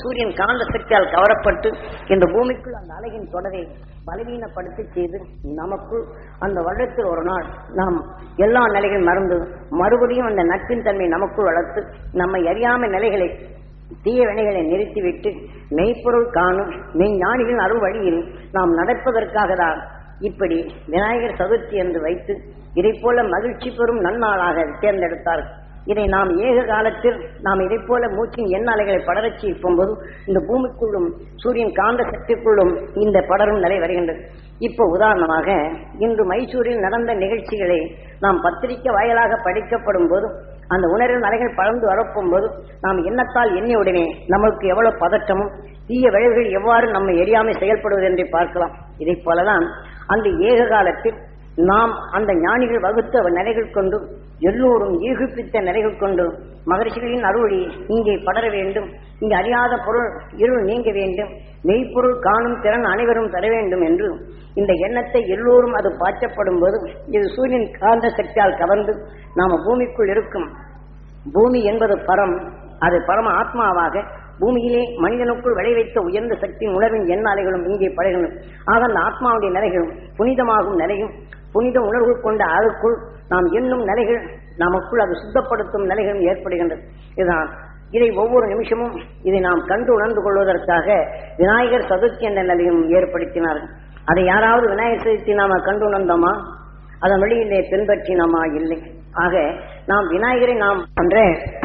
சூரியன் காந்த சக்தியால் கவரப்பட்டு இந்த பூமிக்குள் அந்த அலையின் தொடரை பலவீனப்படுத்தி செய்து நமக்குள் அந்த வருடத்தில் ஒரு நாள் நாம் எல்லா நிலைகளும் மறந்து மறுபடியும் அந்த நட்பின் தன்மை நமக்குள் வளர்த்து நம்மை அறியாம நிலைகளை தீய வினைகளை நிறுத்திவிட்டு மெய்ப்பொருள் காணும் மெய்ஞானிகளின் அருள் வழியில் நாம் நடப்பதற்காக தான் இப்படி விநாயகர் சதுர்த்தி என்று வைத்து இதை போல மகிழ்ச்சி பெறும் நன்னாளாக தேர்ந்தெடுத்தார்கள் இதை நாம் ஏக காலத்தில் நாம் இதை போல மூச்சின் எண்ணாலைகளை படரச் செய்யும் போது இந்த பூமிக்குள்ளும் சூரியன் காந்த சக்திக்குள்ளும் இந்த படரும் நிலை வருகின்றது இப்போ உதாரணமாக இன்று மைசூரில் நடந்த நிகழ்ச்சிகளை நாம் பத்திரிகை வாயிலாக படிக்கப்படும் போது அந்த உணர்வு அலைகள் பறந்து வரப்பும் போது நாம் எண்ணத்தால் எண்ணிய உடனே நமக்கு எவ்வளவு பதற்றமும் தீய விளைவுகள் எவ்வாறு நம்மை எரியாமல் செயல்படுவது என்று பார்க்கலாம் இதை போலதான் அந்த ஏக காலத்தில் நாம் அந்த ஞானிகள் வகுத்த நிலைகள் கொண்டு எல்லோரும் ஈகுப்பித்த நிலைகள் கொண்டு மகர்ஷிகளின் அருளி இங்கே படர வேண்டும் இங்கே அறியாத பொருள் இருள் நீங்க வேண்டும் மெய்ப்பொருள் காணும் திறன் அனைவரும் தர வேண்டும் என்று இந்த எண்ணத்தை எல்லோரும் அது பாய்ச்சப்படும் போது இது சூரியன் காந்த சக்தியால் கவர்ந்து நாம பூமிக்குள் இருக்கும் பூமி என்பது பரம் அது பரம ஆத்மாவாக பூமியிலே மனிதனுக்குள் விளைவைத்த உயர்ந்த சக்தி உணர்வின் எண்ணாலைகளும் இங்கே படைகளும் ஆக அந்த ஆத்மாவுடைய நிலைகளும் புனிதமாகும் நிலையும் புனித உணர்வு கொண்ட அதற்குள் நாம் எண்ணும் நிலைகள் நமக்குள் அது சுத்தப்படுத்தும் நிலைகளும் ஏற்படுகின்றது இதுதான் இதை ஒவ்வொரு நிமிஷமும் இதை நாம் கண்டு உணர்ந்து கொள்வதற்காக விநாயகர் சதுர்த்தி என்ற நிலையும் ஏற்படுத்தினார்கள் அதை யாராவது விநாயகர் சதுர்த்தி நாம கண்டு உணர்ந்தோமா அதன் வழியிலே பின்பற்றினோமா இல்லை ஆக நாம் விநாயகரை நாம் என்ற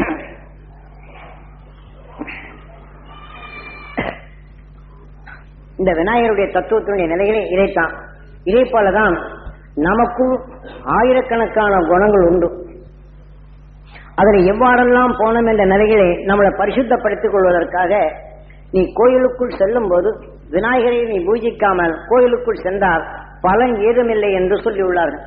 இந்த விநாயகருடைய தத்துவத்தினுடைய நிலைகளே இதைத்தான் இதே போலதான் நமக்குள் ஆயிரக்கணக்கான குணங்கள் உண்டு அதில் எவ்வாறெல்லாம் போனோம் என்ற நிலைகளை நம்மளை பரிசுத்தப்படுத்திக் கொள்வதற்காக நீ கோயிலுக்குள் செல்லும் போது விநாயகரை நீ பூஜிக்காமல் கோயிலுக்குள் சென்றால் பலன் ஏதுமில்லை என்று சொல்லியுள்ளார்கள்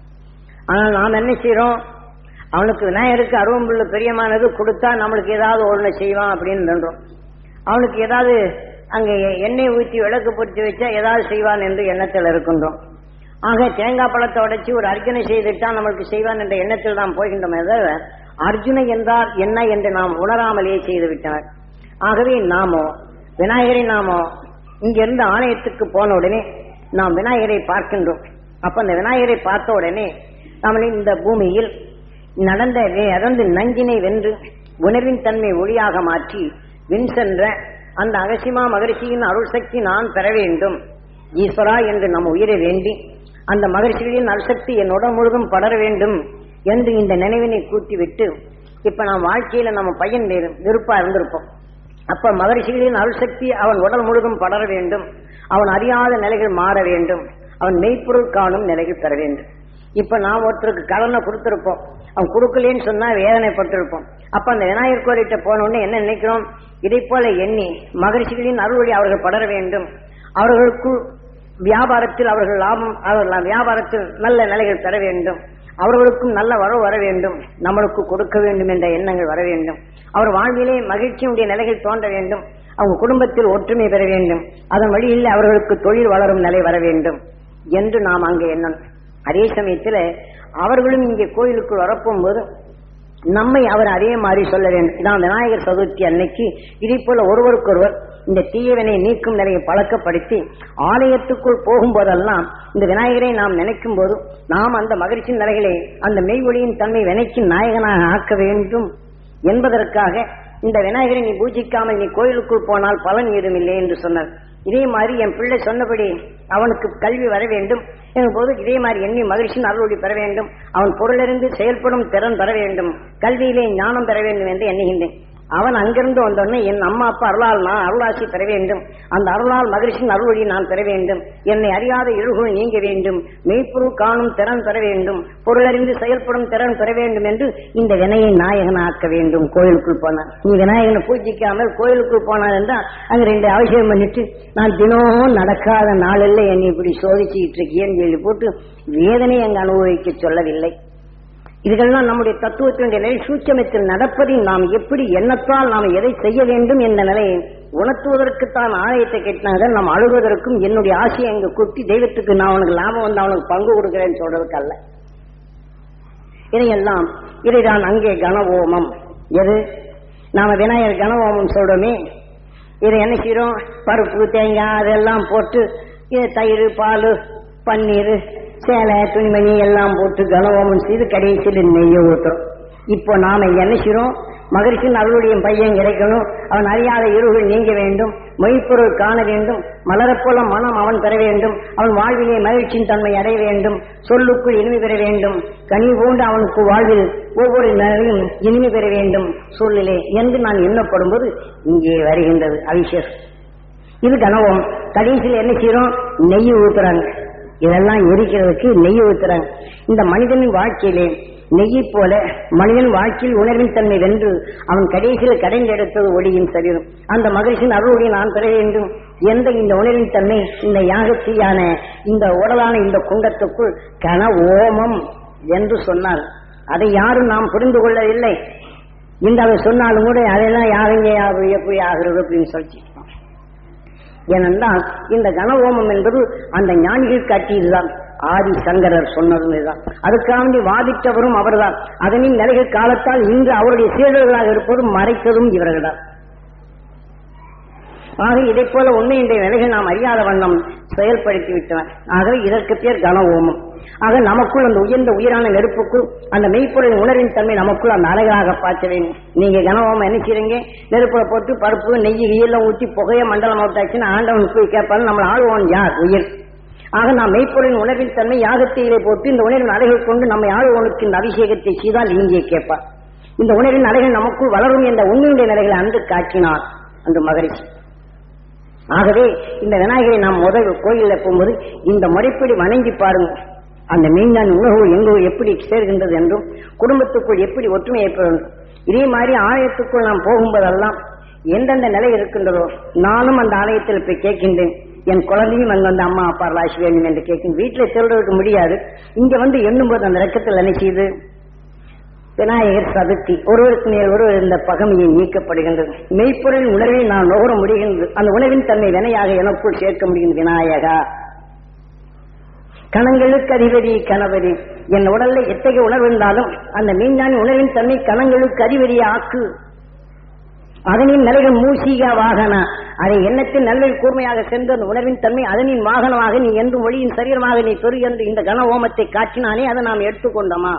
ஆனால் நாம் என்ன செய்யறோம் அவனுக்கு விநாயகருக்கு அருவம்புள்ள பிரியமானது கொடுத்தா நம்மளுக்கு ஏதாவது ஒன்று செய்வான் அப்படின்னு நின்றோம் அவனுக்கு ஏதாவது அங்கே எண்ணெய் ஊற்றி விளக்கு பொருத்தி வச்சா ஏதாவது செய்வான் என்று எண்ணத்தில் இருக்கின்றோம் ஆக தேங்காய் பழத்தை உடைச்சி ஒரு அர்ஜுனை செய்துட்டா நம்மளுக்கு செய்வான் என்ற எண்ணத்தில் நாம் போகின்றோமே தவிர அர்ஜுனை என்றால் என்ன என்று நாம் உணராமலேயே செய்து விட்டனர் ஆகவே நாமோ விநாயகரை நாமோ இங்கிருந்து ஆலயத்துக்கு போன உடனே நாம் விநாயகரை பார்க்கின்றோம் அப்ப அந்த விநாயகரை பார்த்த உடனே நம்மளை இந்த பூமியில் நடந்த இறந்து நஞ்சினை வென்று உணர்வின் தன்மை ஒளியாக மாற்றி வின் சென்ற அந்த அகசிமா மகரிஷியின் அருள் சக்தி நான் பெற வேண்டும் ஈஸ்வரா என்று நம் உயிரை வேண்டி அந்த மகரிஷிகளின் அருசக்தி என் உடல் முழுதும் படர வேண்டும் என்று இந்த நினைவினை கூட்டிவிட்டு இப்ப நாம் வாழ்க்கையில நம்ம பையன் விருப்பா இருந்திருப்போம் அப்ப மகரிஷிகளின் அருள்சக்தி அவன் உடல் முழுதும் படர வேண்டும் அவன் அறியாத நிலைகள் மாற வேண்டும் அவன் மெய்ப்பொருள் காணும் நிலைகள் பெற வேண்டும் இப்ப நாம் ஒருத்தருக்கு கடனை கொடுத்திருப்போம் அவன் கொடுக்கலேன்னு சொன்னா வேதனைப்பட்டிருப்போம் அப்ப அந்த விநாயகர் கோயிலிட்ட போன உடனே என்ன நினைக்கிறோம் இதை போல எண்ணி மகரிஷிகளின் அருள்வழி அவர்கள் படர வேண்டும் அவர்களுக்கு வியாபாரத்தில் அவர்கள் லாபம் அவர்கள் வியாபாரத்தில் நல்ல நிலைகள் பெற வேண்டும் அவர்களுக்கும் நல்ல வரவு வர வேண்டும் நம்மளுக்கு கொடுக்க வேண்டும் என்ற எண்ணங்கள் வர வேண்டும் அவர் வாழ்விலே மகிழ்ச்சியுடைய நிலைகள் தோன்ற வேண்டும் அவங்க குடும்பத்தில் ஒற்றுமை பெற வேண்டும் அதன் வழியில் அவர்களுக்கு தொழில் வளரும் நிலை வர வேண்டும் என்று நாம் அங்கே எண்ணம் அதே சமயத்தில் அவர்களும் இங்கே கோயிலுக்குள் வரப்போகும்போது நம்மை அவர் அதே மாதிரி சொல்ல வேண்டும் இதான் விநாயகர் சதுர்த்தி அன்னைக்கு இதே போல ஒருவருக்கொருவர் இந்த தீயவனை நீக்கும் நிலையை பழக்கப்படுத்தி ஆலயத்துக்குள் போகும்போதெல்லாம் இந்த விநாயகரை நாம் நினைக்கும் போது நாம் அந்த மகிழ்ச்சி நிலைகளை அந்த மெய் ஒளியின் தன்மை வினைக்கு நாயகனாக ஆக்க வேண்டும் என்பதற்காக இந்த விநாயகரை நீ பூஜிக்காமல் நீ கோயிலுக்குள் போனால் பலன் ஏதும் இல்லை என்று சொன்னார் இதே மாதிரி என் பிள்ளை சொன்னபடி அவனுக்கு கல்வி வர வேண்டும் போது இதே மாதிரி எண்ணி மகிழ்ச்சியின் அருளொளி பெற வேண்டும் அவன் பொருளிருந்து செயல்படும் திறன் பெற வேண்டும் கல்வியிலே ஞானம் பெற வேண்டும் என்று எண்ணுகின்றேன் அவன் அங்கிருந்து வந்தோடனே என் அம்மா அப்பா அருளால் நான் அருளாசி பெற வேண்டும் அந்த அருளால் மகிழ்ச்சியின் அருள்வழி நான் பெற வேண்டும் என்னை அறியாத இழுகுள் நீங்க வேண்டும் மெய்ப்பொருள் காணும் திறன் பெற வேண்டும் பொருளறிந்து செயல்படும் திறன் பெற வேண்டும் என்று இந்த வினையை நாயகனாக்க வேண்டும் கோயிலுக்குள் போனார் நீ விநாயகனை பூஜிக்காமல் கோயிலுக்குள் போனார் என்றால் அங்க ரெண்டு அவசியம் பண்ணிட்டு நான் தினமும் நடக்காத நாளில் என்னை இப்படி சோதிச்சுக்கிட்டு இருக்கேன்னு சொல்லி போட்டு வேதனை அங்கு அனுபவிக்க சொல்லவில்லை இதுகள்லாம் நம்முடைய தத்துவத்தினுடைய நிலை சூட்சமத்தில் நடப்பதை நாம் எப்படி எண்ணத்தால் நாம் எதை செய்ய வேண்டும் என்ற நிலையை உணர்த்துவதற்குத்தான் ஆலயத்தை கேட்டாங்க நாம் அழுவதற்கும் என்னுடைய ஆசையை அங்கு குத்தி தெய்வத்துக்கு நான் அவனுக்கு லாபம் வந்து அவனுக்கு பங்கு கொடுக்கிறேன்னு சொல்றதுக்கு அல்ல இதையெல்லாம் இதைதான் அங்கே கனவோமம் எது நாம விநாயகர் கனவோமம் சொல்றோமே இதை என்ன செய்யறோம் பருப்பு தேங்காய் அதெல்லாம் போட்டு இது தயிர் பால் பன்னீர் சேலை துணிமணி எல்லாம் போட்டு கனவோமம் செய்து கடைசியில் நெய்யை ஊற்றுறோம் இப்போ நாம என்ன செய்யறோம் மகிழ்ச்சியின் அவளுடைய பையன் கிடைக்கணும் அவன் அறியாத இருள்கள் நீங்க வேண்டும் மொய்ப்பொருள் காண வேண்டும் மலரப்போல மனம் அவன் பெற வேண்டும் அவன் வாழ்விலே மகிழ்ச்சியின் தன்மை அடைய வேண்டும் சொல்லுக்குள் இனிமை பெற வேண்டும் கனி போன்று அவனுக்கு வாழ்வில் ஒவ்வொரு நிலையும் இனிமை பெற வேண்டும் சூழ்நிலை என்று நான் எண்ணப்படும்போது இங்கே வருகின்றது அவிசேஷம் இது கனவும் கடைசியில் என்ன செய்யறோம் நெய் ஊத்துறாங்க இதெல்லாம் எரிக்கிறதுக்கு நெய் ஊத்துறாங்க இந்த மனிதனின் வாழ்க்கையிலே நெய்யை போல மனிதன் வாழ்க்கையில் உணர்வின் தன்மை வென்று அவன் கடைசியில் கடைந்தெடுத்தது ஒளியின் சரீரம் அந்த மகிழ்ச்சியின் அருளுடைய நான் பெற வேண்டும் எந்த இந்த உணர்வின் தன்மை இந்த யாகத்தீயான இந்த உடலான இந்த குண்டத்துக்குள் கன ஓமம் என்று சொன்னார் அதை யாரும் நாம் புரிந்து கொள்ளவில்லை இந்த அதை சொன்னாலும் கூட அதெல்லாம் யாருங்க யாரு எப்படி ஆகிறது அப்படின்னு சொல்லிட்டு ஏனென்றால் இந்த கனவோமம் என்பது அந்த ஞானிகள் காட்டியதுதான் ஆதி சங்கரர் சொன்னதும் இதுதான் அதுக்காண்டி வாதிட்டவரும் அவர்தான் அதனின் நிலைகள் காலத்தால் இன்று அவருடைய சீடர்களாக இருப்பதும் மறைத்ததும் இவர்கள்தான் ஆக இதை போல உண்மையினுடைய நிலைகள் நாம் அறியாத வண்ணம் செயல்படுத்தி விட்டனர் ஆகவே இதற்கு பேர் கன ஓமம் ஆக நமக்குள் அந்த உயர்ந்த உயிரான நெருப்புக்குள் அந்த மெய்ப்பொருளின் உணர்வின் தன்மை நமக்குள் அந்த அலைகளாக பார்க்க வேண்டும் நீங்க கனவோமம் என்ன செய்றீங்க நெருப்புல போட்டு பருப்பு நெய் கையெல்லாம் ஊற்றி புகைய மண்டலம் அவுட்டாச்சுன்னா ஆண்டவன் போய் கேட்பாரு நம்ம ஆளுவோன் யார் உயிர் ஆக நாம் மெய்ப்பொருளின் உணர்வின் தன்மை யாகத்திலே போட்டு இந்த உணர்வின் அலைகள் கொண்டு நம்மை ஆளுவோனுக்கு இந்த அபிஷேகத்தை செய்தால் இங்கே கேட்பார் இந்த உணர்வின் அலைகள் நமக்குள் வளரும் என்ற உண்மையுடைய நிலைகளை அன்று காட்டினார் அந்த மகரிஷி ஆகவே இந்த விநாயகரை நாம் முதல் கோயிலில் போகும்போது இந்த முறைப்படி வணங்கி பாருங்க அந்த மெய்ஞான உணர்வு எங்கோ எப்படி சேர்கின்றது என்றும் குடும்பத்துக்குள் எப்படி ஒற்றுமை ஏற்படும் இதே மாதிரி ஆலயத்துக்குள் நாம் போகும்போதெல்லாம் எந்தெந்த நிலை இருக்கின்றதோ நானும் அந்த ஆலயத்தில் போய் கேட்கின்றேன் என் குழந்தையும் அங்க வந்து அம்மா அப்பா ராசி வேண்டும் என்று கேட்கும் வீட்டில் சொல்றதுக்கு முடியாது இங்க வந்து எண்ணும்போது அந்த ரக்கத்தில் என்ன செய்யுது விநாயகர் சதுர்த்தி ஒருவருக்கு மேல் ஒருவர் இந்த பகமையை நீக்கப்படுகின்றது மெய்ப்பொருள் உணர்வை நான் நுகர முடிகின்றது அந்த உணவின் தன்மை வினையாக எனக்குள் சேர்க்க முடியும் விநாயகா கணங்களுக்கு அதிபதி கணவரி என் உடல்ல எத்தகைய உணர்வு இருந்தாலும் அந்த மீன்ஞானி உணர்வின் தன்மை கணங்களுக்கு அதிபதி ஆக்கு அதனின் நிலைகள் மூசிகா வாகன அதை எண்ணத்தின் நல்லல் கூர்மையாக சென்று அந்த உணர்வின் தன்மை அதனின் வாகனமாக நீ என்று மொழியின் சரீரமாக நீ பெரு என்று இந்த கன ஓமத்தை காட்டினானே அதை நாம் எடுத்துக்கொண்டோமா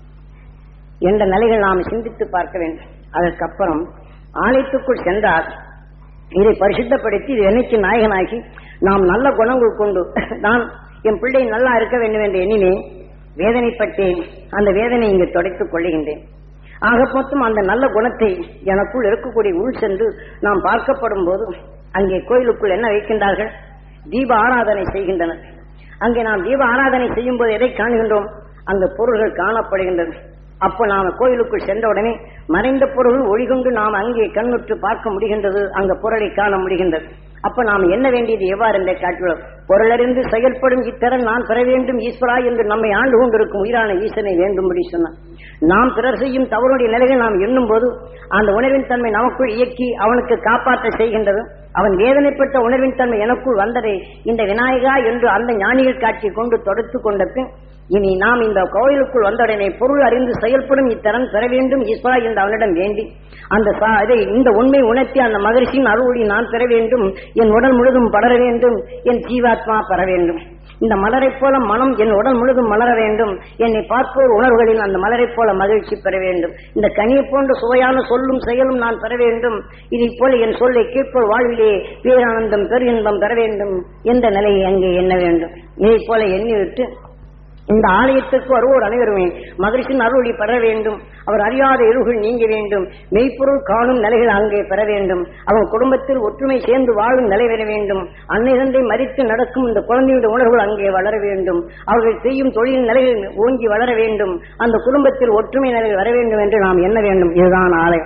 என்ற நிலைகள் நாம் சிந்தித்து பார்க்க வேண்டும் அதற்கப்புறம் ஆலயத்துக்குள் சென்றால் இதை பரிசுத்தப்படுத்தி இது என்னைக்கு நாயகனாகி நாம் நல்ல குணங்கள் கொண்டு நான் என் பிள்ளை நல்லா இருக்க வேண்டும் என்று எண்ணினேன் வேதனைப்பட்டேன் அந்த வேதனை இங்கு தொடைத்துக் கொள்ளுகின்றேன் ஆக மொத்தம் அந்த நல்ல குணத்தை எனக்குள் இருக்கக்கூடிய உள் சென்று நாம் பார்க்கப்படும் போது அங்கே கோயிலுக்குள் என்ன வைக்கின்றார்கள் தீப ஆராதனை செய்கின்றனர் அங்கே நாம் தீப ஆராதனை செய்யும் போது எதை காணுகின்றோம் அந்த பொருள்கள் காணப்படுகின்றது அப்போ நாம் கோயிலுக்குள் சென்ற உடனே மறைந்த பொருள் ஒளிகொண்டு நாம் அங்கே கண்ணுற்று பார்க்க முடிகின்றது அங்க பொருளை காண முடிகின்றது அப்ப நாம் என்ன வேண்டியது எவ்வாறு என்றே காட்டுள்ளோம் பொருளறிந்து செயல்படும் இத்திறன் நான் பெற வேண்டும் ஈஸ்வரா என்று நம்மை ஆண்டு கொண்டிருக்கும் உயிரான ஈசனை வேண்டும்படி சொன்னான் நாம் பிறர் செய்யும் தவறுடைய நிலைகள் நாம் எண்ணும் போது அந்த உணர்வின் தன்மை நமக்குள் இயக்கி அவனுக்கு காப்பாற்ற செய்கின்றது அவன் வேதனைப்பட்ட உணர்வின் தன்மை எனக்குள் வந்ததை இந்த விநாயகா என்று அந்த ஞானிகள் காட்சி கொண்டு தொடுத்து கொண்ட பின் இனி நாம் இந்த கோயிலுக்குள் வந்தவுடனே பொருள் அறிந்து செயல்படும் இத்திறன் பெற வேண்டும் ஈஸ்வரா என்று அவனிடம் வேண்டி அந்த சா- இதை இந்த உண்மை உணர்த்தி அந்த மகரிஷியின் அருளி நான் பெற வேண்டும் என் உடல் முழுதும் படர வேண்டும் என் ஜீவாத்மா பெற வேண்டும் இந்த மலரைப் போல மனம் என் உடல் முழுதும் மலர வேண்டும் என்னை பார்ப்போர் உணர்வுகளில் அந்த மலரைப் போல மகிழ்ச்சி பெற வேண்டும் இந்த கனியை போன்ற சுவையான சொல்லும் செயலும் நான் பெற வேண்டும் இதைப் போல என் சொல்லை கேட்போர் வாழ்விலே பேரானந்தம் பெருஇன்பம் பெற வேண்டும் என்ற நிலையை அங்கே எண்ண வேண்டும் இதைப் போல எண்ணிவிட்டு இந்த ஆலயத்துக்கு வருவோர் அனைவருமே மகிழ்ச்சியின் அருளி பெற வேண்டும் அவர் அறியாத இருள்கள் நீங்க வேண்டும் மெய்ப்பொருள் காணும் நிலைகள் அங்கே பெற வேண்டும் அவன் குடும்பத்தில் ஒற்றுமை சேர்ந்து வாழும் நிலை பெற வேண்டும் அன்னை தந்தை மதித்து நடக்கும் இந்த குழந்தையுடைய உணர்வுகள் அங்கே வளர வேண்டும் அவர்கள் செய்யும் தொழில் நிலைகள் ஓங்கி வளர வேண்டும் அந்த குடும்பத்தில் ஒற்றுமை நிலைகள் வர வேண்டும் என்று நாம் எண்ண வேண்டும் இதுதான் ஆலயம்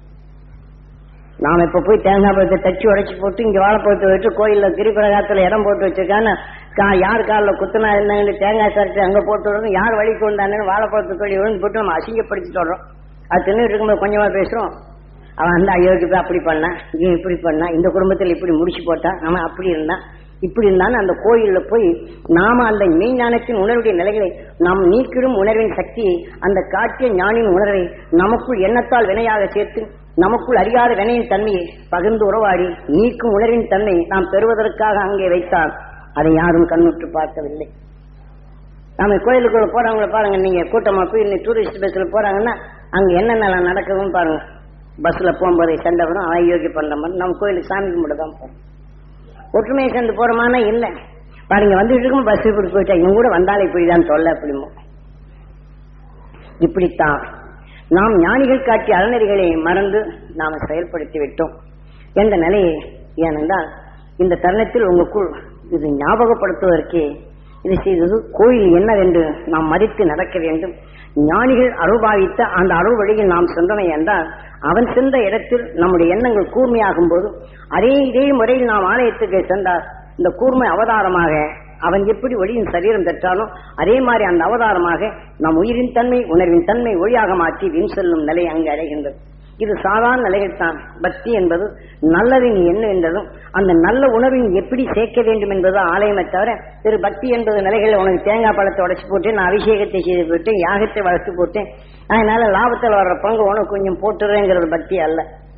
நாம இப்ப போய் தேங்காய் பழத்தை தச்சு உடைச்சு போட்டு இங்க வாழைப்பழத்தை வச்சு கோயில்ல கிரிபிரகாரத்துல இடம் போட்டு வச்சிருக்கான்னு கா- யார் காலில் குத்துனா இருந்தாங்கன்னு தேங்காய் சரைச்சு அங்க போட்டு விடுறோம் யார் வழி கொண்டாங்கன்னு வாழைப்பழத்தை தொழில் விழுந்து போட்டு நம்ம அசிங்கப்படுத்திட்டு வர்றோம் அது தின்னு இருக்கும்போது கொஞ்சமா பேசுறோம் அவன் அந்த அயோக்கு போய் அப்படி பண்ணான் இவன் இப்படி பண்ணான் இந்த குடும்பத்தில் இப்படி முடிச்சு போட்டான் அவன் அப்படி இருந்தான் இப்படி இருந்தாலும் அந்த கோயில்ல போய் நாம அந்த மெய்ஞானத்தின் உணர்வுடைய நிலைகளை நாம் நீக்கிடும் உணர்வின் சக்தியை அந்த காட்டிய ஞானின் உணர்வை நமக்குள் எண்ணத்தால் வினையாக சேர்த்து நமக்குள் அறியாத வினையின் தன்மையை பகிர்ந்து உறவாடி நீக்கும் உணர்வின் தன்மை நாம் பெறுவதற்காக அங்கே வைத்தால் அதை யாரும் கண்ணுற்று பார்க்கவில்லை நாம கோயிலுக்குள்ள போறவங்கள பாருங்க நீங்க கூட்டமா போய் இன்னைக்கு டூரிஸ்ட் பஸ்ல போறாங்கன்னா அங்க என்னென்னலாம் நடக்குதுன்னு பாருங்க பஸ்ல போகும்போது சண்டை வரும் அயோக்கிய பண்ற மாதிரி நம்ம கோயிலுக்கு சாமி கும்பிட தான் போறோம் ஒற்றுமையை சேர்ந்து போறோமானா இல்ல பாருங்க வந்துட்டு இருக்கும் பஸ் இப்படி போயிட்டா இவங்க கூட வந்தாலே இப்படிதான் தொல்லை அப்படிமோ இப்படித்தான் நாம் ஞானிகள் காட்டிய அறநெறிகளை மறந்து நாம் செயல்படுத்தி விட்டோம் என்ற நிலையை ஏனென்றால் இந்த தருணத்தில் உங்களுக்குள் இது ஞாபகப்படுத்துவதற்கே இது செய்தது கோயில் என்னவென்று நாம் மதித்து நடக்க வேண்டும் ஞானிகள் அருள்பாவித்த அந்த அருள் வழியில் நாம் சென்றனை என்றால் அவன் சென்ற இடத்தில் நம்முடைய எண்ணங்கள் கூர்மையாகும் போது அதே இதே முறையில் நாம் ஆலயத்துக்கு சென்றால் இந்த கூர்மை அவதாரமாக அவன் எப்படி ஒளியின் சரீரம் பெற்றானோ அதே மாதிரி அந்த அவதாரமாக நம் உயிரின் தன்மை உணர்வின் தன்மை ஒளியாக மாற்றி வின் செல்லும் நிலை அங்கு அடைகின்றது இது சாதாரண நிலைகள் தான் பக்தி என்பது நல்லதின் என்ன என்றதும் அந்த நல்ல உணர்வின் எப்படி சேர்க்க வேண்டும் என்பது ஆலயமே தவிர திரு பக்தி என்பது நிலைகள் உனக்கு தேங்காய் பழத்தை உடைச்சு போட்டு நான் அபிஷேகத்தை செய்து போட்டு யாகத்தை வளர்த்து போட்டேன் அதனால லாபத்தில் வர்ற பங்கு உனக்கு கொஞ்சம் போட்டுறேங்கிறது பக்தி அல்ல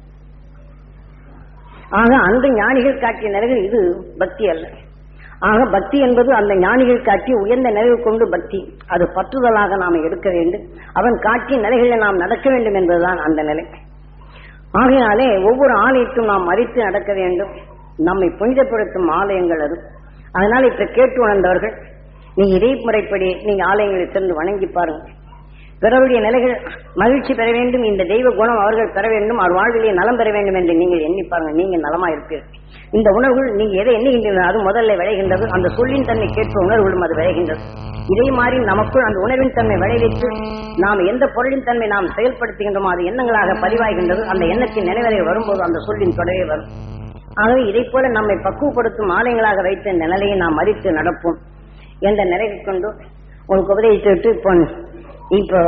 ஆக அந்த ஞானிகள் காட்டிய நிலைகள் இது பக்தி அல்ல ஆக பக்தி என்பது அந்த ஞானிகள் காட்டிய உயர்ந்த நிலைவு கொண்டு பக்தி அது பற்றுதலாக நாம் எடுக்க வேண்டும் அவன் காட்டிய நிலைகளில் நாம் நடக்க வேண்டும் என்பதுதான் அந்த நிலை ஆகையினாலே ஒவ்வொரு ஆலயத்தும் நாம் மதித்து நடக்க வேண்டும் நம்மை புனிதப்படுத்தும் ஆலயங்கள் அது அதனால இப்ப கேட்டு உணர்ந்தவர்கள் நீங்க இதே முறைப்படி நீங்க ஆலயங்களில் சென்று வணங்கி பாருங்க பிறருடைய நிலைகள் மகிழ்ச்சி பெற வேண்டும் இந்த தெய்வ குணம் அவர்கள் பெற வேண்டும் அவர் வாழ்விலே நலம் பெற வேண்டும் என்று நீங்கள் எண்ணி பாருங்க நீங்க நலமா இருப்பீர்கள் இந்த உணர்வுகள் நீங்க எதை எண்ணுகின்றீர்கள் அது முதல்ல விளைகின்றது அந்த சொல்லின் தன்மை கேட்ப உணர்வுகளும் அது விளைகின்றது இதே மாதிரி நமக்குள் அந்த உணர்வின் தன்மை விளைவித்து நாம் எந்த பொருளின் தன்மை நாம் செயல்படுத்துகின்றோமோ அது எண்ணங்களாக பதிவாகின்றது அந்த எண்ணத்தின் நினைவரை வரும்போது அந்த சொல்லின் தொடரே வரும் ஆகவே இதை போல நம்மை பக்குவப்படுத்தும் ஆலயங்களாக வைத்த இந்த நிலையை நாம் மதித்து நடப்போம் என்ற நிறைவு கொண்டு உங்களுக்கு உபதேசித்து இப்போ இப்போ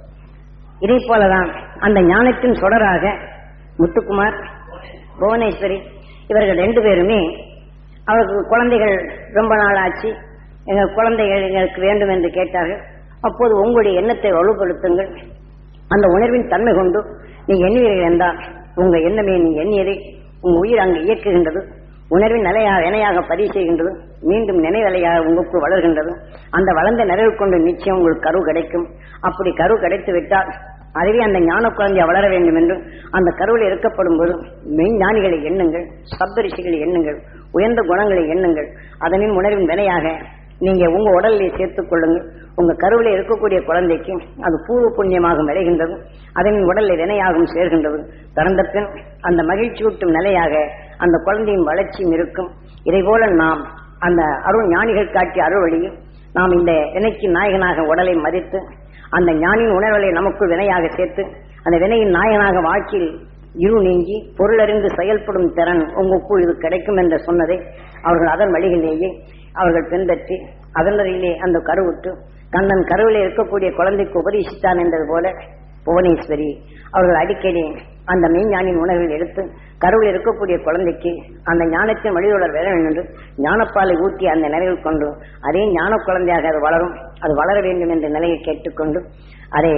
இதே போலதான் அந்த ஞானத்தின் தொடராக முத்துக்குமார் புவனேஸ்வரி இவர்கள் ரெண்டு பேருமே அவருக்கு குழந்தைகள் ரொம்ப நாள் ஆச்சு எங்கள் குழந்தைகள் எங்களுக்கு வேண்டும் என்று கேட்டார்கள் அப்போது உங்களுடைய எண்ணத்தை வலுப்படுத்துங்கள் அந்த உணர்வின் தன்மை கொண்டு நீங்க எண்ணுவீர்கள் என்றால் உங்க எண்ணமே நீ எண்ணியதை உங்க உயிர் அங்கு இயக்குகின்றது உணர்வின் நிலையாக இணையாக பதிவு செய்கின்றது மீண்டும் நினைவலையாக உங்களுக்கு வளர்கின்றது அந்த வளர்ந்த நிறைவு கொண்டு நிச்சயம் உங்களுக்கு கரு கிடைக்கும் அப்படி கரு கிடைத்து விட்டால் அதுவே அந்த ஞான குழந்தைய வளர வேண்டும் என்று அந்த கருவில் இருக்கப்படும் போது மெய்ஞானிகளை எண்ணுங்கள் சப்தரிஷிகளை எண்ணுங்கள் உயர்ந்த குணங்களை எண்ணுங்கள் அதனின் உணர்வின் வினையாக நீங்க உங்க உடலிலே சேர்த்துக் கொள்ளுங்கள் உங்க கருவிலே இருக்கக்கூடிய குழந்தைக்கு அது பூர்வ புண்ணியமாக விளைகின்றது அதன் உடலில் வினையாகவும் சேர்கின்றது பிறந்த பின் அந்த மகிழ்ச்சியூட்டும் நிலையாக அந்த குழந்தையின் வளர்ச்சியும் இருக்கும் இதை போல நாம் அந்த அருள் ஞானிகள் காட்டிய அருள் வழியில் நாம் இந்த வினைக்கு நாயகனாக உடலை மதித்து அந்த ஞானியின் உணர்வுகளை நமக்குள் வினையாக சேர்த்து அந்த வினையின் நாயகனாக வாழ்க்கையில் இரு நீங்கி பொருளறிந்து செயல்படும் திறன் உங்களுக்குள் இது கிடைக்கும் என்று சொன்னதை அவர்கள் அதன் வழிகளிலேயே அவர்கள் பின்பற்றி அதன் வழியிலே அந்த கருவுற்று கண்ணன் கருவிலே இருக்கக்கூடிய குழந்தைக்கு உபதேசித்தான் என்றது போல புவனேஸ்வரி அவர்கள் அடிக்கடி அந்த மெய்ஞானின் உணர்வில் எடுத்து கருவில் இருக்கக்கூடிய குழந்தைக்கு அந்த ஞானத்தின் வழியுடன் வர வேண்டும் என்று ஞானப்பாலை ஊற்றி அந்த நிலையில் கொண்டு அதே ஞான குழந்தையாக அது வளரும் அது வளர வேண்டும் என்ற நிலையை கேட்டுக்கொண்டு அதை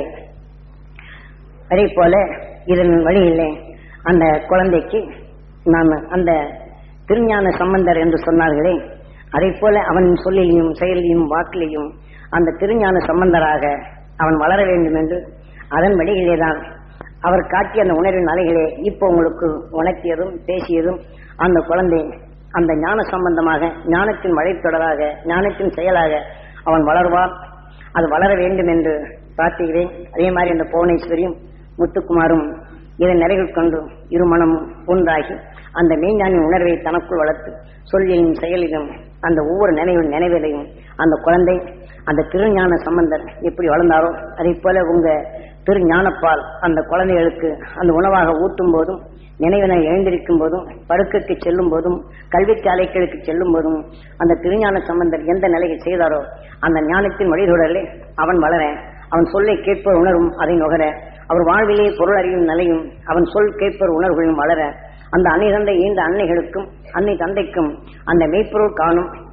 அதே போல இதன் வழியிலே அந்த குழந்தைக்கு நான் அந்த திருஞான சம்பந்தர் என்று சொன்னார்களே அதே போல அவன் சொல்லிலையும் செயலிலும் வாக்கிலையும் அந்த திருஞான சம்பந்தராக அவன் வளர வேண்டும் என்று அதன் வழியிலே தான் அவர் காட்டிய அந்த உணர்வின் அலைகளே இப்போ உங்களுக்கு உணர்த்தியதும் பேசியதும் அந்த குழந்தை அந்த ஞான சம்பந்தமாக ஞானத்தின் வழித்தொடராக ஞானத்தின் செயலாக அவன் வளர்வான் அது வளர வேண்டும் என்று பிரார்த்திக்கிறேன் அதே மாதிரி அந்த புவனேஸ்வரியும் முத்துக்குமாரும் இதை நிறைவில் கொண்டு இருமணமும் ஒன்றாகி அந்த மெய்ஞானின் உணர்வை தனக்குள் வளர்த்து சொல்லிலும் செயலிலும் அந்த ஒவ்வொரு நினைவின் நினைவிலையும் அந்த குழந்தை அந்த திருஞான சம்பந்தர் எப்படி வளர்ந்தாரோ அதே போல உங்க திருஞானப்பால் அந்த குழந்தைகளுக்கு அந்த உணவாக ஊட்டும் போதும் நினைவினை எழுந்திருக்கும் போதும் படுக்கைக்கு செல்லும் போதும் கல்விச்சாலைகளுக்கு செல்லும் போதும் அந்த திருஞான சம்பந்தர் எந்த நிலையை செய்தாரோ அந்த ஞானத்தின் வழிதொடரிலே அவன் வளர அவன் சொல்லை கேட்பவர் உணரும் அதை நுகர அவர் வாழ்விலே பொருள் அறியும் நிலையும் அவன் சொல் கேட்பவர் உணர்வுகளும் வளர அந்த அன்னை தந்தை ஈந்த அன்னைகளுக்கும் அன்னை தந்தைக்கும் அந்த மெய்ப்பொருள் காணும்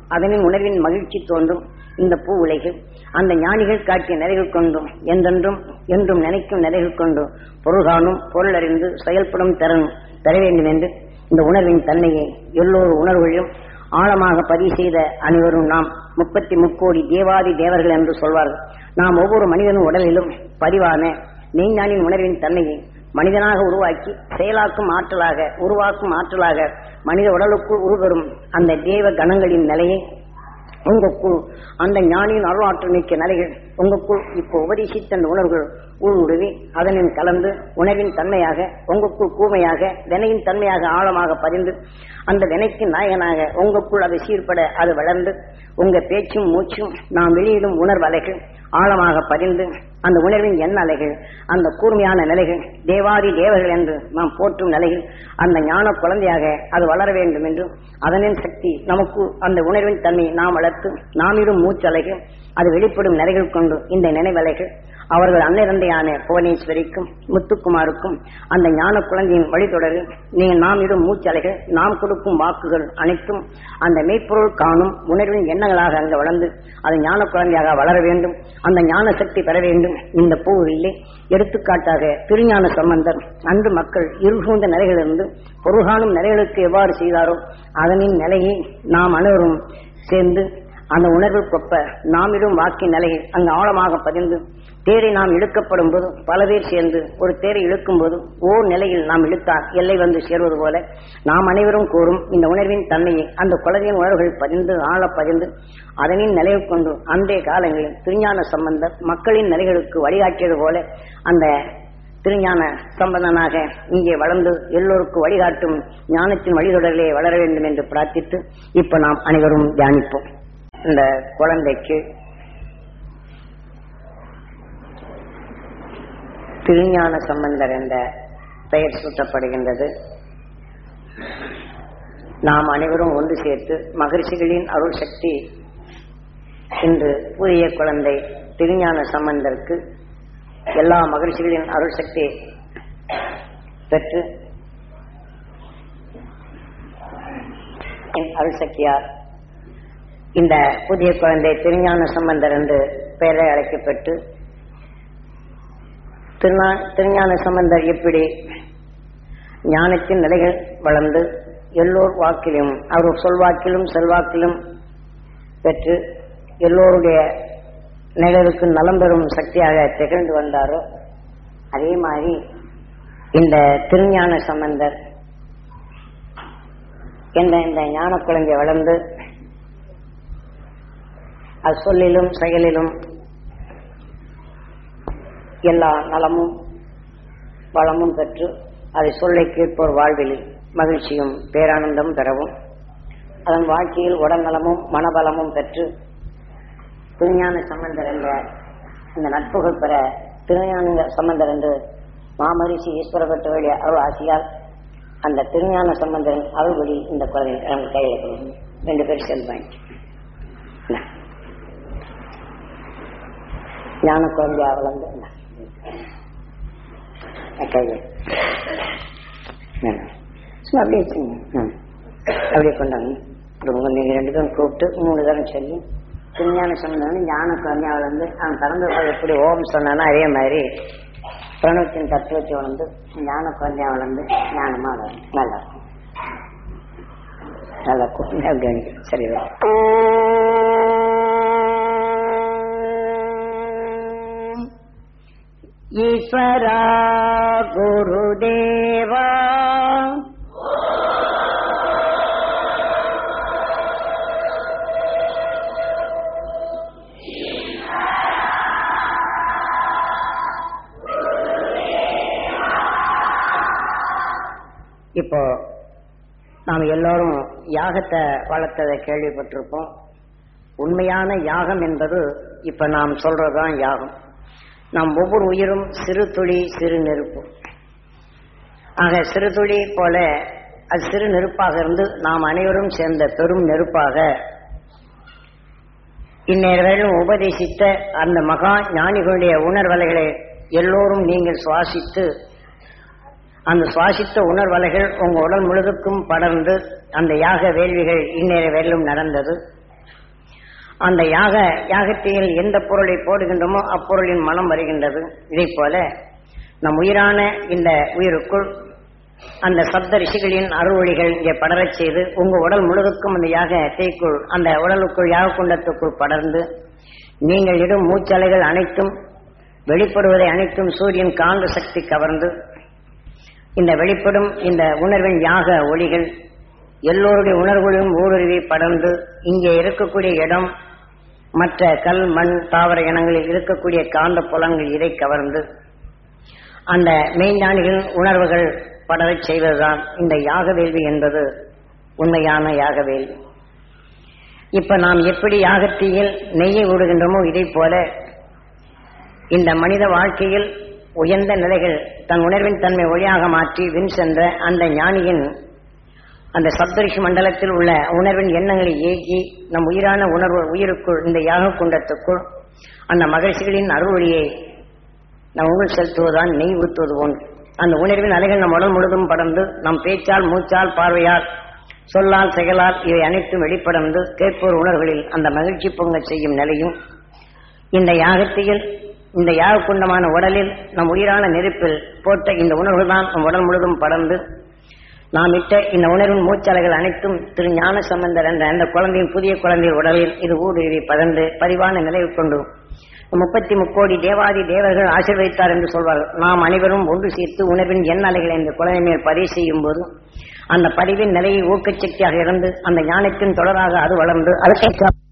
அதனின் உணர்வின் மகிழ்ச்சி தோன்றும் இந்த பூ உலகில் அந்த ஞானிகள் காட்டிய நிலைகள் கொண்டும் என்றென்றும் என்றும் நினைக்கும் நிலைகள் கொண்டு பொருள் காணும் பொருள் அறிந்து செயல்படும் திறன் பெற வேண்டும் என்று இந்த உணர்வின் தன்மையை எல்லோரு உணர்வுகளும் ஆழமாக பதிவு செய்த அனைவரும் நாம் முப்பத்தி முக்கோடி தேவாதி தேவர்கள் என்று சொல்வார்கள் நாம் ஒவ்வொரு மனிதனும் உடலிலும் பதிவான மெய்ஞானின் உணர்வின் தன்மையை மனிதனாக உருவாக்கி செயலாக்கும் ஆற்றலாக உருவாக்கும் ஆற்றலாக மனித உடலுக்குள் உருவரும் அந்த தேவ கணங்களின் நிலையை உங்களுக்குள் அந்த ஞானியின் அருளாற்றல் மிக்க நிலைகள் உங்களுக்குள் இப்போ உபதேசித்த அந்த உணர்வுகள் ஊடுருவி அதனின் கலந்து உணவின் தன்மையாக உங்களுக்குள் கூமையாக வினையின் தன்மையாக ஆழமாக பதிந்து அந்த வினைக்கு நாயகனாக உங்களுக்குள் அதை சீர்பட அது வளர்ந்து உங்க பேச்சும் மூச்சும் நாம் வெளியிடும் உணர்வலைகள் ஆழமாக பதிந்து அந்த உணர்வின் எண்ண அலைகள் அந்த கூர்மையான நிலைகள் தேவாதி தேவர்கள் என்று நாம் போற்றும் நிலையில் அந்த ஞான குழந்தையாக அது வளர வேண்டும் என்றும் அதனின் சக்தி நமக்கு அந்த உணர்வின் தன்மை நாம் வளர்த்து நாம் இடும் மூச்சலைகள் அது வெளிப்படும் நிலைகள் கொண்டு இந்த நினைவலைகள் அவர்கள் அன்னிரண்டையான புவனேஸ்வரிக்கும் முத்துக்குமாருக்கும் அந்த ஞான குழந்தையின் வழித்தொடரில் நீங்கள் நாம் இடும் மூச்சலைகள் நாம் கொடுக்கும் வாக்குகள் அனைத்தும் அந்த மெய்ப்பொருள் காணும் உணர்வின் எண்ணங்களாக அங்கு வளர்ந்து அது ஞான குழந்தையாக வளர வேண்டும் அந்த ஞான சக்தி பெற வேண்டும் இந்த பூவிலே எடுத்துக்காட்டாக திருஞான சம்பந்தர் அன்று மக்கள் இருகூந்த நிலைகளிலிருந்து பொருள்காணும் நிலைகளுக்கு எவ்வாறு செய்தாரோ அதனின் நிலையை நாம் அனைவரும் சேர்ந்து அந்த உணர்வு கொப்ப நாமிடும் வாக்கின் நிலையை அங்கு ஆழமாக பதிந்து தேரை நாம் இழுக்கப்படும் போது பல பேர் சேர்ந்து ஒரு தேரை இழுக்கும் போது ஓர் நிலையில் நாம் இழுத்தால் எல்லை வந்து சேர்வது போல நாம் அனைவரும் கூறும் இந்த உணர்வின் தன்மையை அந்த குழந்தையின் உணர்வுகள் பதிந்து ஆழ பதிந்து அதனின் நிலையை கொண்டு அன்றைய காலங்களில் திருஞான சம்பந்தர் மக்களின் நிலைகளுக்கு வழிகாட்டியது போல அந்த திருஞான சம்பந்தனாக இங்கே வளர்ந்து எல்லோருக்கும் வழிகாட்டும் ஞானத்தின் வழிதொடரிலே வளர வேண்டும் என்று பிரார்த்தித்து இப்ப நாம் அனைவரும் தியானிப்போம் இந்த குழந்தைக்கு திருஞான சம்பந்தர் என்ற பெயர் சூட்டப்படுகின்றது நாம் அனைவரும் ஒன்று சேர்த்து மகிழ்ச்சிகளின் அருள் சக்தி இன்று புதிய குழந்தை திருஞான சம்பந்தருக்கு எல்லா மகிழ்ச்சிகளின் அருள் சக்தி பெற்று அருள் சக்தியார் இந்த புதிய குழந்தை திருஞான சம்பந்தர் என்று பெயரை அழைக்கப்பட்டு திருநா- திருஞான சம்பந்தர் எப்படி ஞானத்தின் நிலைகள் வளர்ந்து எல்லோர் வாக்கிலும் அவர் சொல்வாக்கிலும் செல்வாக்கிலும் பெற்று எல்லோருடைய நிகழ்வுக்கு நலம் பெறும் சக்தியாக திகழ்ந்து வந்தாரோ அதே மாதிரி இந்த திருஞான சம்பந்தர் என்ற இந்த ஞான குழந்தை வளர்ந்து அது சொல்லிலும் செயலிலும் எல்லா நலமும் வளமும் பெற்று அதை சொல்லை கேட்போர் வாழ்வில் மகிழ்ச்சியும் பேரானந்தம் பெறவும் அதன் வாழ்க்கையில் உடல் நலமும் மனபலமும் பெற்று திருஞான சம்பந்தர் என்ற இந்த நட்புகள் பெற திருஞான சம்பந்தர் என்று மாமரிசி ஈஸ்வர பெற்றவருடைய அருள் ஆசியால் அந்த திருஞான சம்பந்தரின் அருள்படி இந்த குழந்தை நம்ம கையில் கொடுக்கும் ரெண்டு பேர் செல்வாங்க ஞான குழந்தையா வளர்ந்து இந்தா. கையில் சும்மா அப்படியே வச்சுங்க ம். அப்படியே கொண்டாங்க ரொம்ப நீங்க ரெண்டு பேரும் கூப்பிட்டு மூணு தரம் சொல்லி திருஞான சம்பந்தம் ஞான குழந்தையா வளர்ந்து அவன் பிறந்த போது எப்படி ஓம் சொன்னானோ அதே மாதிரி பிரணவத்தின் தத்துவத்தை வளர்ந்து ஞான குழந்தையா வளர்ந்து ஞானமா வளரும் நல்லா இருக்கும் நல்லா இருக்கும் அப்படி நினைக்கிறேன். சரி வா. ஈஸ்வரா குருதேவா இப்போ நாம் எல்லோரும் யாகத்தை வளர்த்ததை கேள்விப்பட்டிருப்போம் உண்மையான யாகம் என்பது இப்ப நாம் சொல்றதுதான் யாகம் நாம் ஒவ்வொரு உயிரும் சிறு துளி சிறு நெருப்பு ஆக சிறு துளி போல அது சிறு நெருப்பாக இருந்து நாம் அனைவரும் சேர்ந்த பெரும் நெருப்பாக இந்நேரம் உபதேசித்த அந்த மகா ஞானிகளுடைய உணர்வலைகளை எல்லோரும் நீங்கள் சுவாசித்து அந்த சுவாசித்த உணர்வலைகள் உங்க உடல் முழுதுக்கும் படர்ந்து அந்த யாக வேள்விகள் இந்நேர வேலும் நடந்தது அந்த யாக யாகத்தில் எந்த பொருளை போடுகின்றோமோ அப்பொருளின் மனம் வருகின்றது இதை போல நம் உயிரான இந்த உயிருக்குள் அந்த சப்த ரிஷிகளின் அருள்வழிகள் இங்கே படரச் செய்து உங்க உடல் முழுவதுக்கும் அந்த யாகத்தைக்குள் அந்த உடலுக்குள் யாக குண்டத்துக்குள் படர்ந்து நீங்கள் இடும் மூச்சலைகள் அனைத்தும் வெளிப்படுவதை அனைத்தும் சூரியன் காந்த சக்தி கவர்ந்து இந்த வெளிப்படும் இந்த உணர்வின் யாக ஒளிகள் எல்லோருடைய உணர்வுகளும் ஊடுருவி படர்ந்து இங்கே இருக்கக்கூடிய இடம் மற்ற கல் மண் தாவர இனங்களில் இருக்கக்கூடிய காந்த புலங்கள் இதை கவர்ந்து அந்த மெய்ஞானிகளின் உணர்வுகள் படரச் செய்வதுதான் இந்த யாக வேள்வி என்பது உண்மையான யாக வேள்வி இப்ப நாம் எப்படி யாகத்தீயில் நெய்யை விடுகின்றோமோ இதை போல இந்த மனித வாழ்க்கையில் உயர்ந்த நிலைகள் தன் உணர்வின் தன்மை ஒளியாக மாற்றி வின் சென்ற அந்த ஞானியின் அந்த சப்தரிஷி மண்டலத்தில் உள்ள உணர்வின் எண்ணங்களை ஏகி நம் உயிரான உணர்வு உயிருக்குள் இந்த யாக குண்டத்துக்குள் அந்த மகிழ்ச்சிகளின் அருள்வழியை நம் உங்கள் செலுத்துவதுதான் நெய் ஊற்றுவது போன்று அந்த உணர்வின் அலைகள் நம் உடல் முழுதும் படர்ந்து நம் பேச்சால் மூச்சால் பார்வையால் சொல்லால் செயலால் இவை அனைத்தும் வெளிப்படர்ந்து கேட்போர் உணர்வுகளில் அந்த மகிழ்ச்சி பொங்கச் செய்யும் நிலையும் இந்த யாகத்தில் இந்த யாக குண்டமான உடலில் நம் உயிரான நெருப்பில் போட்ட இந்த உணர்வுகள் தான் நம் உடல் முழுதும் படர்ந்து நாம் இட்ட இந்த உணர்வின் மூச்சலைகள் அனைத்தும் திரு ஞான சம்பந்தர் என்ற அந்த குழந்தையின் புதிய குழந்தையின் உடலில் இது ஊடுருவி பதந்து பதிவான நிலையை கொண்டு முப்பத்தி முக்கோடி தேவாதி தேவர்கள் ஆசீர்வதித்தார் என்று சொல்வார்கள் நாம் அனைவரும் ஒன்று சேர்த்து உணர்வின் எண் அலைகளை இந்த குழந்தை மேல் பதிவு செய்யும் போது அந்த பதிவின் நிலையை ஊக்கச் சக்தியாக இருந்து அந்த ஞானத்தின் தொடராக அது வளர்ந்து அதுக்கு